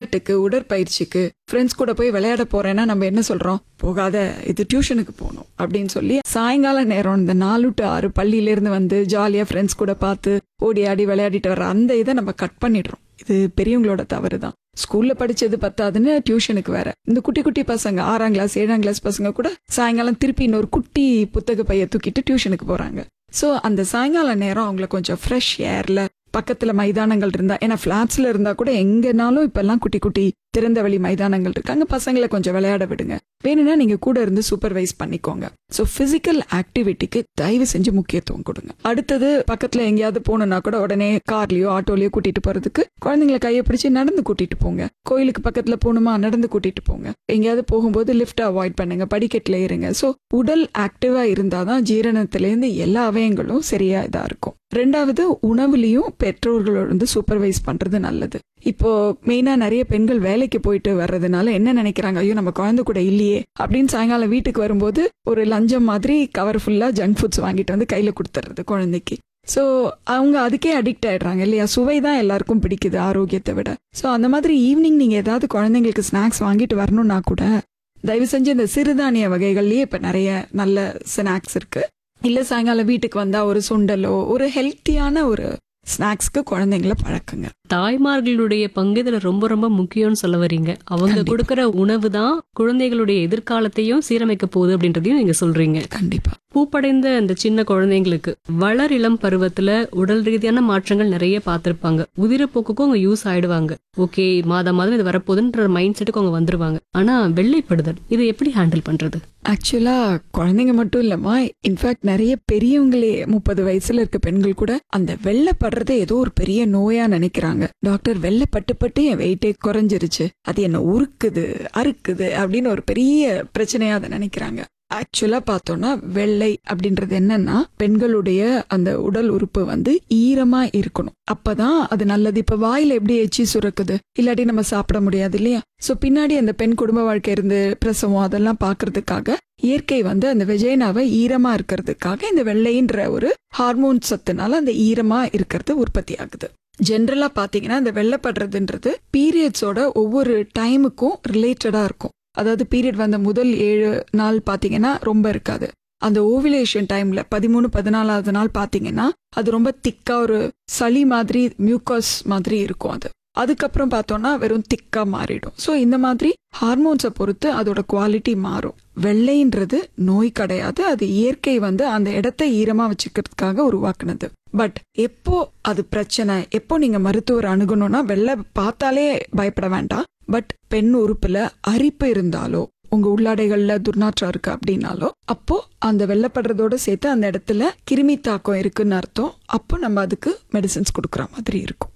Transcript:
விளையாட்டுக்கு உடற்பயிற்சிக்கு ஃப்ரெண்ட்ஸ் கூட போய் விளையாட போறேன்னா நம்ம என்ன சொல்றோம் போகாத இது டியூஷனுக்கு போகணும் அப்படின்னு சொல்லி சாயங்கால நேரம் இந்த நாலு டு ஆறு பள்ளியில இருந்து வந்து ஜாலியா ஃப்ரெண்ட்ஸ் கூட பார்த்து ஓடி ஆடி விளையாடிட்டு வர அந்த இதை நம்ம கட் பண்ணிடுறோம் இது பெரியவங்களோட தவறு தான் ஸ்கூல்ல படிச்சது பத்தாதுன்னு டியூஷனுக்கு வேற இந்த குட்டி குட்டி பசங்க ஆறாம் கிளாஸ் ஏழாம் கிளாஸ் பசங்க கூட சாயங்காலம் திருப்பி இன்னொரு குட்டி புத்தக பைய தூக்கிட்டு டியூஷனுக்கு போறாங்க சோ அந்த சாயங்கால நேரம் அவங்கள கொஞ்சம் ஃப்ரெஷ் ஏர்ல பக்கத்துல மைதானங்கள் இருந்தா ஏன்னா பிளாட்ஸ்ல இருந்தா கூட எங்கனாலும் இப்பெல்லாம் குட்டி குட்டி திறந்த வெளி மைதானங்கள் இருக்கு அங்க பசங்களை கொஞ்சம் விளையாட விடுங்க வேணும்னா நீங்க கூட இருந்து சூப்பர்வைஸ் பண்ணிக்கோங்க ஸோ பிசிக்கல் ஆக்டிவிட்டிக்கு தயவு செஞ்சு முக்கியத்துவம் கொடுங்க அடுத்தது பக்கத்துல எங்கேயாவது போகணும்னா கூட உடனே கார்லயோ ஆட்டோலயோ கூட்டிட்டு போறதுக்கு குழந்தைங்களை கையை பிடிச்சு நடந்து கூட்டிட்டு போங்க கோயிலுக்கு பக்கத்துல போகணுமா நடந்து கூட்டிட்டு போங்க எங்கேயாவது போகும்போது லிஃப்ட் அவாய்ட் பண்ணுங்க படிக்கட்டுல இருங்க ஸோ உடல் ஆக்டிவா இருந்தாதான் ஜீரணத்திலேருந்து எல்லா அவயங்களும் சரியா இதா இருக்கும் ரெண்டாவது உணவுலையும் பெற்றோர்களோட வந்து சூப்பர்வைஸ் பண்றது நல்லது இப்போ மெயினா நிறைய பெண்கள் வேலைக்கு போயிட்டு வர்றதுனால என்ன நினைக்கிறாங்க ஐயோ நம்ம குழந்தை கூட இல்லையே அப்படின்னு சாயங்காலம் வீட்டுக்கு வரும்போது ஒரு லஞ்சம் மாதிரி கவர் ஃபுல்லா ஜங்க் ஃபுட்ஸ் வாங்கிட்டு வந்து கையில கொடுத்துறது குழந்தைக்கு ஸோ அவங்க அதுக்கே அடிக்ட் ஆயிடுறாங்க இல்லையா சுவை தான் எல்லாருக்கும் பிடிக்குது ஆரோக்கியத்தை விட ஸோ அந்த மாதிரி ஈவினிங் நீங்க ஏதாவது குழந்தைங்களுக்கு ஸ்நாக்ஸ் வாங்கிட்டு வரணும்னா கூட தயவு செஞ்சு இந்த சிறுதானிய வகைகள்லயே இப்ப நிறைய நல்ல ஸ்நாக்ஸ் இருக்கு இல்ல சாயங்காலம் வீட்டுக்கு வந்தா ஒரு சுண்டலோ ஒரு ஹெல்த்தியான ஒரு ஸ்நாக்ஸ்க்கு குழந்தைங்கள பழக்குங்க தாய்மார்களுடைய பங்கு இதுல ரொம்ப ரொம்ப முக்கியம்னு சொல்ல வரீங்க அவங்க கண்டிப்பா. கொடுக்கற உணவு தான் குழந்தைகளுடைய எதிர்காலத்தையும் சீரமைக்க போகுது அப்படின்றதையும் நீங்க சொல்றீங்க கண்டிப்பா பூப்படைந்த அந்த சின்ன குழந்தைங்களுக்கு வளர் இளம் பருவத்துல உடல் ரீதியான மாற்றங்கள் நிறைய பார்த்திருப்பாங்க உதிரப்போக்குக்கும் அவங்க யூஸ் ஆயிடுவாங்க ஓகே மாதம் மாதம் இது வரப்போகுதுன்ற மைண்ட் செட்டுக்கு அவங்க வந்துருவாங்க ஆனா வெள்ளைப்படுதல் இது எப்படி ஹேண்டில் பண்றது ஆக்சுவலா குழந்தைங்க மட்டும் இல்லம்மா இன்ஃபேக்ட் நிறைய பெரியவங்களே முப்பது வயசுல இருக்க பெண்கள் கூட அந்த வெள்ளைப்படுறதே ஏதோ ஒரு பெரிய நோயா நினைக்கிறாங்க டாக்டர் வெள்ளை பட்டு பட்டு என் வெயிட்டே குறைஞ்சிருச்சு அது என்ன உருக்குது அறுக்குது அப்படின்னு ஒரு பெரிய பிரச்சனையா அதை நினைக்கிறாங்க ஆக்சுவலா பார்த்தோம்னா வெள்ளை அப்படின்றது என்னன்னா பெண்களுடைய அந்த உடல் உறுப்பு வந்து ஈரமா இருக்கணும் அப்பதான் அது நல்லது இப்ப வாயில எப்படி எச்சி சுரக்குது இல்லாட்டி நம்ம சாப்பிட முடியாது இல்லையா சோ பின்னாடி அந்த பெண் குடும்ப வாழ்க்கை இருந்து பிரசவம் அதெல்லாம் பாக்குறதுக்காக இயற்கை வந்து அந்த வெஜைனாவை ஈரமா இருக்கிறதுக்காக இந்த வெள்ளைன்ற ஒரு ஹார்மோன் சத்துனால அந்த ஈரமா இருக்கிறது உற்பத்தி ஆகுது ஜென்ரலா பாத்தீங்கன்னா இந்த வெள்ளைப்படுறதுன்றது பீரியட்ஸோட ஒவ்வொரு டைமுக்கும் ரிலேட்டடா இருக்கும் அதாவது பீரியட் வந்த முதல் ஏழு நாள் பாத்தீங்கன்னா ரொம்ப இருக்காது அந்த ஓவிலேஷன் டைம்ல பதிமூணு பதினாலாவது நாள் பாத்தீங்கன்னா அது ரொம்ப திக்கா ஒரு சளி மாதிரி மியூக்கஸ் மாதிரி இருக்கும் அது அதுக்கப்புறம் பார்த்தோம்னா வெறும் திக்கா மாறிடும் ஸோ இந்த மாதிரி ஹார்மோன்ஸை பொறுத்து அதோட குவாலிட்டி மாறும் வெள்ளைன்றது நோய் கிடையாது அது இயற்கை வந்து அந்த இடத்தை ஈரமா வச்சுக்கிறதுக்காக உருவாக்குனது பட் எப்போ அது பிரச்சனை எப்போ நீங்க மருத்துவர் அணுகணும்னா வெள்ளை பார்த்தாலே பயப்பட வேண்டாம் பட் பெண் உறுப்புல அரிப்பு இருந்தாலோ உங்க உள்ளாடைகள்ல துர்நாற்றம் இருக்கு அப்படின்னாலோ அப்போ அந்த வெள்ளப்படுறதோட சேர்த்து அந்த இடத்துல கிருமி தாக்கம் இருக்குன்னு அர்த்தம் அப்போ நம்ம அதுக்கு மெடிசின்ஸ் கொடுக்குற மாதிரி இருக்கும்